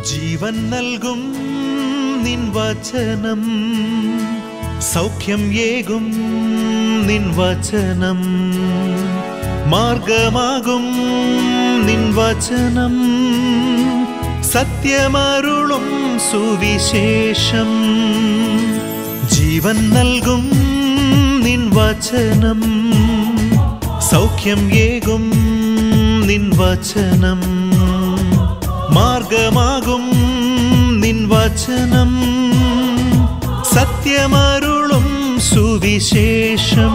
ജീവൻ നൽകും നിൻ വചനം സൗഖ്യം ഏകും നിൻ വചനം മാർഗമാകും നിൻ വചനം സത്യമരുളും സുവിശേഷം ജീവൻ നൽകും നിൻ വചനം സൗഖ്യം ഏകും നിൻ വചനം മാർഗമാകും നിൻ വചനം സത്യമരുളും സുവിശേഷം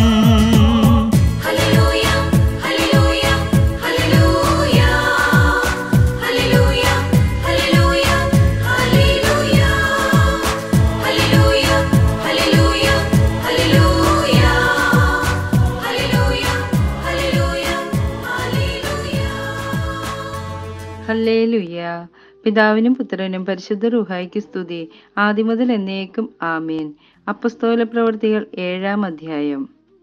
ഹല്ലേലൂയ ഹല്ലേലൂയ ഹല്ലേലൂയ ഹല്ലേലൂയ ഹല്ലേലൂയ ഹല്ലേലൂയ ഹല്ലേലൂയ ഹല്ലേലൂയ ഹല്ലേലൂയ ഹല്ലേലൂയ ഹല്ലേലൂയ ഹല്ലേലൂയ ഹല്ലേലുയ്യ പിതാവിനും പുത്രനും പരിശുദ്ധ റുഹായ്ക്ക് സ്തുതി ആദിമുതൽ എന്നേക്കും ആമേൻ അപ്പസ്തോല പ്രവൃത്തികൾ ഏഴാം അധ്യായം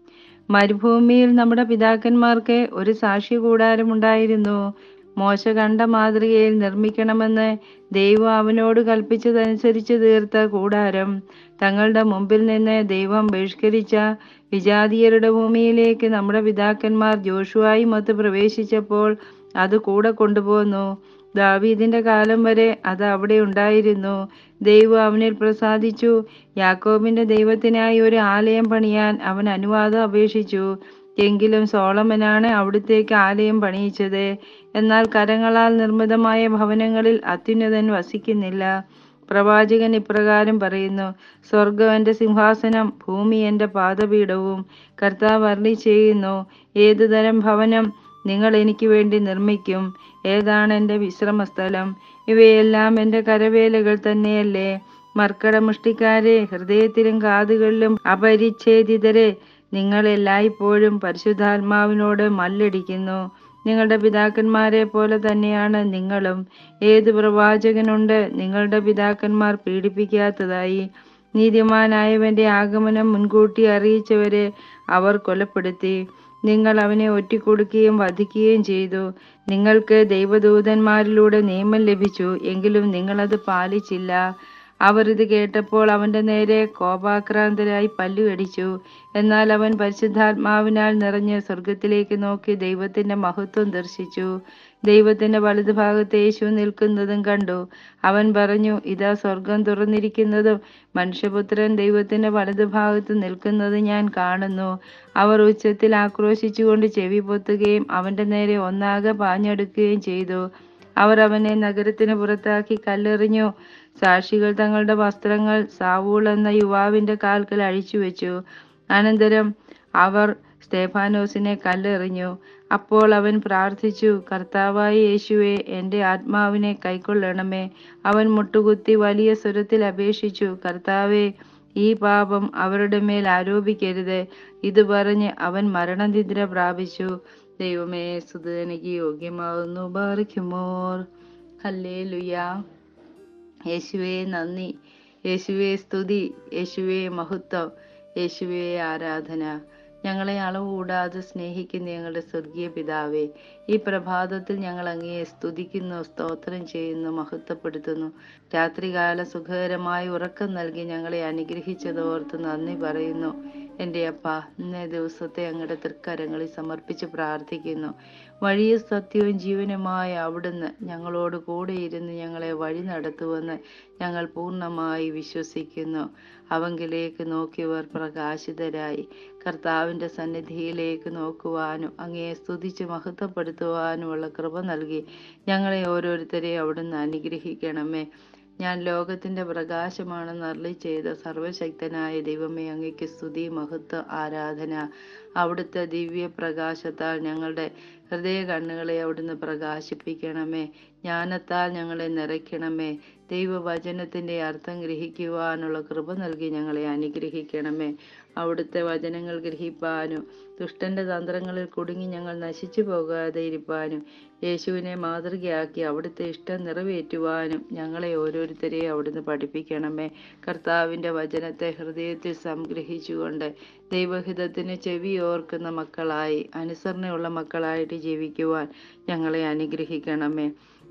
മരുഭൂമിയിൽ നമ്മുടെ പിതാക്കന്മാർക്ക് ഒരു സാക്ഷി കൂടാരമുണ്ടായിരുന്നു മോശ കണ്ട മാതൃകയിൽ നിർമ്മിക്കണമെന്ന് ദൈവം അവനോട് കൽപ്പിച്ചതനുസരിച്ച് തീർത്ത കൂടാരം തങ്ങളുടെ മുമ്പിൽ നിന്ന് ദൈവം ബഹിഷ്കരിച്ച വിജാതീയരുടെ ഭൂമിയിലേക്ക് നമ്മുടെ പിതാക്കന്മാർ ജോഷുവായി മൊത്ത് പ്രവേശിച്ചപ്പോൾ അത് കൂടെ കൊണ്ടുപോന്നു ദാവീദിന്റെ കാലം വരെ അത് അവിടെ ഉണ്ടായിരുന്നു ദൈവം അവനിൽ പ്രസാദിച്ചു യാക്കോബിന്റെ ദൈവത്തിനായി ഒരു ആലയം പണിയാൻ അവൻ അനുവാദം അപേക്ഷിച്ചു എങ്കിലും സോളമനാണ് അവിടുത്തേക്ക് ആലയം പണിയിച്ചത് എന്നാൽ കരങ്ങളാൽ നിർമ്മിതമായ ഭവനങ്ങളിൽ അത്യുന്നതൻ വസിക്കുന്നില്ല പ്രവാചകൻ ഇപ്രകാരം പറയുന്നു സ്വർഗം എൻ്റെ സിംഹാസനം ഭൂമി എൻ്റെ പാദപീഠവും കർത്താവ് അരുളി ചെയ്യുന്നു ഏതുതരം ഭവനം നിങ്ങൾ എനിക്ക് വേണ്ടി നിർമ്മിക്കും ഏതാണ് എൻ്റെ വിശ്രമസ്ഥലം ഇവയെല്ലാം എൻ്റെ കരവേലകൾ തന്നെയല്ലേ മർക്കട മുഷ്ടിക്കാരെ ഹൃദയത്തിലും കാതുകളിലും അപരിച്ഛേദിതരെ നിങ്ങൾ എല്ലായ്പ്പോഴും പരിശുദ്ധാത്മാവിനോട് മല്ലടിക്കുന്നു നിങ്ങളുടെ പിതാക്കന്മാരെ പോലെ തന്നെയാണ് നിങ്ങളും ഏത് പ്രവാചകനുണ്ട് നിങ്ങളുടെ പിതാക്കന്മാർ പീഡിപ്പിക്കാത്തതായി നീതിമാനായവന്റെ ആഗമനം മുൻകൂട്ടി അറിയിച്ചവരെ അവർ കൊലപ്പെടുത്തി നിങ്ങൾ അവനെ ഒറ്റിക്കൊടുക്കുകയും വധിക്കുകയും ചെയ്തു നിങ്ങൾക്ക് ദൈവദൂതന്മാരിലൂടെ നിയമം ലഭിച്ചു എങ്കിലും നിങ്ങളത് പാലിച്ചില്ല അവർ ഇത് കേട്ടപ്പോൾ അവന്റെ നേരെ കോപാക്രാന്തരായി പല്ലുകടിച്ചു എന്നാൽ അവൻ പരിശുദ്ധാത്മാവിനാൽ നിറഞ്ഞ് സ്വർഗത്തിലേക്ക് നോക്കി ദൈവത്തിന്റെ മഹത്വം ദർശിച്ചു ദൈവത്തിന്റെ വലതുഭാഗത്ത് യേശു നിൽക്കുന്നതും കണ്ടു അവൻ പറഞ്ഞു ഇതാ സ്വർഗം തുറന്നിരിക്കുന്നതും മനുഷ്യപുത്രൻ ദൈവത്തിന്റെ വലതുഭാഗത്ത് നിൽക്കുന്നത് ഞാൻ കാണുന്നു അവർ ഉച്ചത്തിൽ ആക്രോശിച്ചുകൊണ്ട് ചെവി പൊത്തുകയും അവന്റെ നേരെ ഒന്നാകെ പാഞ്ഞെടുക്കുകയും ചെയ്തു അവർ അവനെ നഗരത്തിന് പുറത്താക്കി കല്ലെറിഞ്ഞു സാക്ഷികൾ തങ്ങളുടെ വസ്ത്രങ്ങൾ സാവൂൾ എന്ന യുവാവിന്റെ കാൽക്കൽ അഴിച്ചു വെച്ചു അനന്തരം അവർ സ്തേഫാനോസിനെ കല്ലെറിഞ്ഞു അപ്പോൾ അവൻ പ്രാർത്ഥിച്ചു കർത്താവായ യേശുവെ എൻ്റെ ആത്മാവിനെ കൈക്കൊള്ളണമേ അവൻ മുട്ടുകുത്തി വലിയ സ്വരത്തിൽ അപേക്ഷിച്ചു കർത്താവെ ഈ പാപം അവരുടെ മേൽ ആരോപിക്കരുത് ഇത് പറഞ്ഞ് അവൻ മരണനിദ്ര പ്രാപിച്ചു ദൈവമേ സുതനിക്ക് യോഗ്യമാവുന്നു ബാറിക്കുമോർ ഹല്ലേ ലുയാ യേശുവേ നന്ദി യേശുവേ സ്തുതി യേശുവേ മഹത്വം യേശുവേ ആരാധന ഞങ്ങളെ അളവ് കൂടാതെ സ്നേഹിക്കുന്ന ഞങ്ങളുടെ സ്വർഗീയ പിതാവേ ഈ പ്രഭാതത്തിൽ ഞങ്ങൾ അങ്ങയെ സ്തുതിക്കുന്നു സ്തോത്രം ചെയ്യുന്നു മഹത്വപ്പെടുത്തുന്നു രാത്രികാല സുഖകരമായ ഉറക്കം നൽകി ഞങ്ങളെ അനുഗ്രഹിച്ചതോർത്ത് നന്ദി പറയുന്നു എൻ്റെ അപ്പ ഇന്നേ ദിവസത്തെ അങ്ങയുടെ തൃക്കരങ്ങളിൽ സമർപ്പിച്ച് പ്രാർത്ഥിക്കുന്നു വഴിയും സത്യവും ജീവനുമായ അവിടുന്ന് ഞങ്ങളോട് കൂടെ ഇരുന്ന് ഞങ്ങളെ വഴി നടത്തുമെന്ന് ഞങ്ങൾ പൂർണ്ണമായി വിശ്വസിക്കുന്നു അവങ്കിലേക്ക് നോക്കിയവർ പ്രകാശിതരായി കർത്താവിൻ്റെ സന്നിധിയിലേക്ക് നോക്കുവാനും അങ്ങയെ സ്തുതിച്ച് മഹത്വപ്പെടുത്തുവാനുമുള്ള കൃപ നൽകി ഞങ്ങളെ ഓരോരുത്തരെയും അവിടുന്ന് അനുഗ്രഹിക്കണമേ ഞാൻ ലോകത്തിന്റെ പ്രകാശമാണെന്ന് അരളി ചെയ്ത സർവശക്തനായ ദൈവമേ അങ്ങയ്ക്ക് സ്തുതി മഹത്വ ആരാധന അവിടുത്തെ ദിവ്യ പ്രകാശത്താൽ ഞങ്ങളുടെ ഹൃദയ കണ്ണുകളെ അവിടുന്ന് പ്രകാശിപ്പിക്കണമേ ജ്ഞാനത്താൽ ഞങ്ങളെ നിറയ്ക്കണമേ ദൈവവചനത്തിന്റെ അർത്ഥം ഗ്രഹിക്കുവാനുള്ള കൃപ നൽകി ഞങ്ങളെ അനുഗ്രഹിക്കണമേ അവിടുത്തെ വചനങ്ങൾ ഗ്രഹിപ്പാനും ദുഷ്ടന്റെ തന്ത്രങ്ങളിൽ കുടുങ്ങി ഞങ്ങൾ നശിച്ചു പോകാതെ ഇരിപ്പാനും യേശുവിനെ മാതൃകയാക്കി അവിടുത്തെ ഇഷ്ടം നിറവേറ്റുവാനും ഞങ്ങളെ ഓരോരുത്തരെയും അവിടുന്ന് പഠിപ്പിക്കണമേ കർത്താവിൻ്റെ വചനത്തെ ഹൃദയത്തിൽ സംഗ്രഹിച്ചുകൊണ്ട് ദൈവഹിതത്തിന് ചെവി ഓർക്കുന്ന മക്കളായി അനുസരണയുള്ള മക്കളായിട്ട് ജീവിക്കുവാൻ ഞങ്ങളെ അനുഗ്രഹിക്കണമേ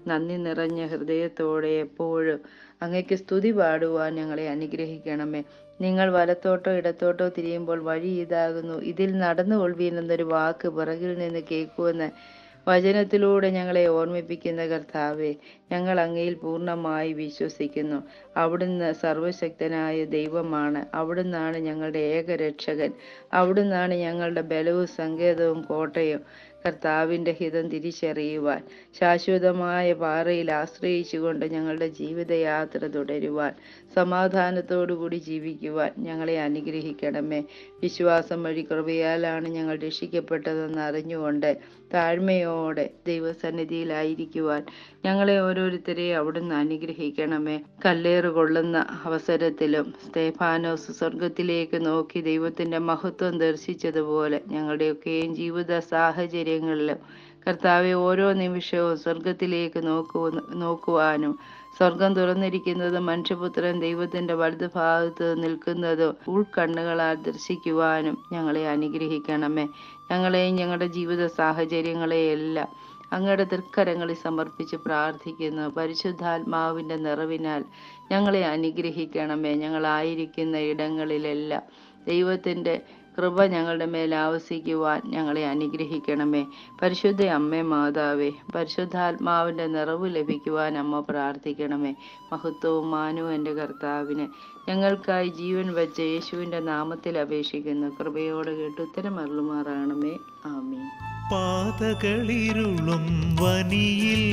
നന്ദി നിറഞ്ഞ ഹൃദയത്തോടെ എപ്പോഴും അങ്ങയ്ക്ക് സ്തുതി പാടുവാൻ ഞങ്ങളെ അനുഗ്രഹിക്കണമേ നിങ്ങൾ വലത്തോട്ടോ ഇടത്തോട്ടോ തിരിയുമ്പോൾ വഴി ഇതാകുന്നു ഇതിൽ നടന്നു കൊള്ളുവീൻ എന്നൊരു വാക്ക് പിറകിൽ നിന്ന് കേൾക്കുമെന്ന് വചനത്തിലൂടെ ഞങ്ങളെ ഓർമ്മിപ്പിക്കുന്ന കർത്താവെ ഞങ്ങൾ അങ്ങയിൽ പൂർണ്ണമായി വിശ്വസിക്കുന്നു അവിടുന്ന് സർവശക്തനായ ദൈവമാണ് അവിടുന്നാണ് ഞങ്ങളുടെ ഏകരക്ഷകൻ അവിടുന്നാണ് ഞങ്ങളുടെ ബലവും സങ്കേതവും കോട്ടയും കർത്താവിൻ്റെ ഹിതം തിരിച്ചറിയുവാൻ ശാശ്വതമായ പാറയിൽ ആശ്രയിച്ചുകൊണ്ട് ഞങ്ങളുടെ ജീവിതയാത്ര തുടരുവാൻ സമാധാനത്തോടുകൂടി ജീവിക്കുവാൻ ഞങ്ങളെ അനുഗ്രഹിക്കണമേ വിശ്വാസം വഴി കൃപയാലാണ് ഞങ്ങൾ രക്ഷിക്കപ്പെട്ടതെന്ന് അറിഞ്ഞുകൊണ്ട് താഴ്മയോടെ ദൈവസന്നിധിയിലായിരിക്കുവാൻ ഞങ്ങളെ ഓരോരുത്തരെയും അവിടുന്ന് അനുഗ്രഹിക്കണമേ കല്ലേറ് കൊള്ളുന്ന അവസരത്തിലും സ്തേഫാനോസ് സ്വർഗത്തിലേക്ക് നോക്കി ദൈവത്തിന്റെ മഹത്വം ദർശിച്ചതുപോലെ ഞങ്ങളുടെയൊക്കെയും ജീവിത സാഹചര്യങ്ങളിലും കർത്താവെ ഓരോ നിമിഷവും സ്വർഗത്തിലേക്ക് നോക്കു നോക്കുവാനും സ്വർഗം തുറന്നിരിക്കുന്നത് മനുഷ്യപുത്രൻ ദൈവത്തിന്റെ വലതു ഭാഗത്ത് നിൽക്കുന്നത് ഉൾക്കണ്ണുകളാൽ ദർശിക്കുവാനും ഞങ്ങളെ അനുഗ്രഹിക്കണമേ ഞങ്ങളെയും ഞങ്ങളുടെ ജീവിത സാഹചര്യങ്ങളെയെല്ലാം അങ്ങയുടെ തൃക്കരങ്ങളിൽ സമർപ്പിച്ച് പ്രാർത്ഥിക്കുന്നു പരിശുദ്ധാത്മാവിന്റെ നിറവിനാൽ ഞങ്ങളെ അനുഗ്രഹിക്കണമേ ഞങ്ങളായിരിക്കുന്ന ഇടങ്ങളിലെല്ലാം ദൈവത്തിന്റെ കൃപ ഞങ്ങളുടെ മേൽ ആവസിക്കുവാൻ ഞങ്ങളെ അനുഗ്രഹിക്കണമേ പരിശുദ്ധ അമ്മേ മാതാവേ പരിശുദ്ധാത്മാവിന്റെ നിറവ് ലഭിക്കുവാൻ അമ്മ പ്രാർത്ഥിക്കണമേ മഹത്വവും മാനവും എൻ്റെ കർത്താവിന് ഞങ്ങൾക്കായി ജീവൻ വെച്ച യേശുവിൻ്റെ നാമത്തിൽ അപേക്ഷിക്കുന്നു കൃപയോടെ കേട്ട് ഉത്തരമരുളുമാറാണമേ ആമീൻ പാതകളിരുളും വനിയിൽ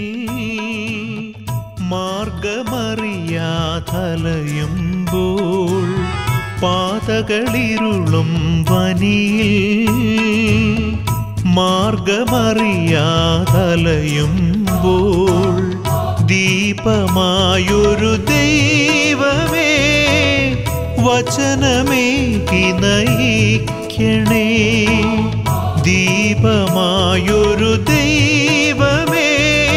മാർഗമറിയാതലയുമ്പോൾ പാതകളിരുളും വനിയിൽ മാർഗമറിയാതലയുമ്പോൾ ദീപമായൊരു ദൈവമേ വചനമേകി നയിക്കണേ ദീപമായൊരു ദൈവമേ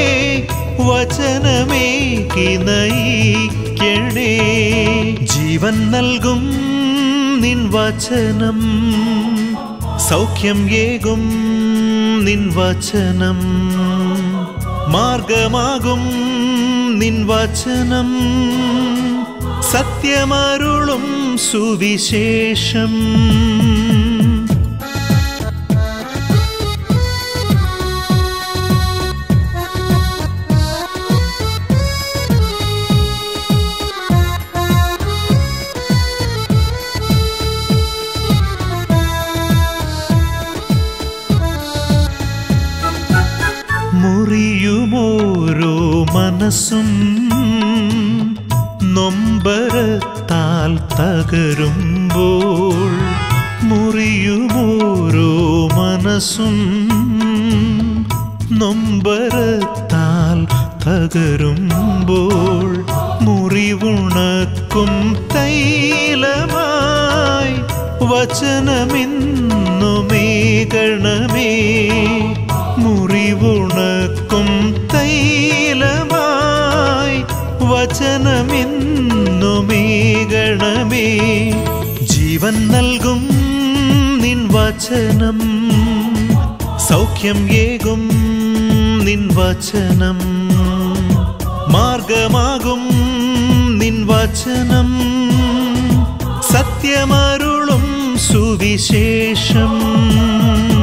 വചനമേകി നയിക്കണേ ജീവൻ നൽകും നിൻ വചനം സൗഖ്യം ഏകും നിൻ വചനം മാർഗമാകും നിൻ വചനം സത്യമരുളും സുവിശേഷം മുറിയുമോരോ മനസ്സും നൊമ്പരത്താൽ തകരുമ്പോൾ മുറിയുമോരോ മനസ്സും നൊമ്പരത്താൽ തകരുമ്പോൾ മുറിവുണക്കും തൈലമായി വചനമിന്നുമേകണമേ മുറിവുണക്കും തൈലമായി വചനമിന്നുമേകണമേ ജീവൻ നൽകും നിൻ വചനം സൗഖ്യം ഏകും നിൻ വചനം മാർഗമാകും നിൻ വചനം സത്യമരുളും സുവിശേഷം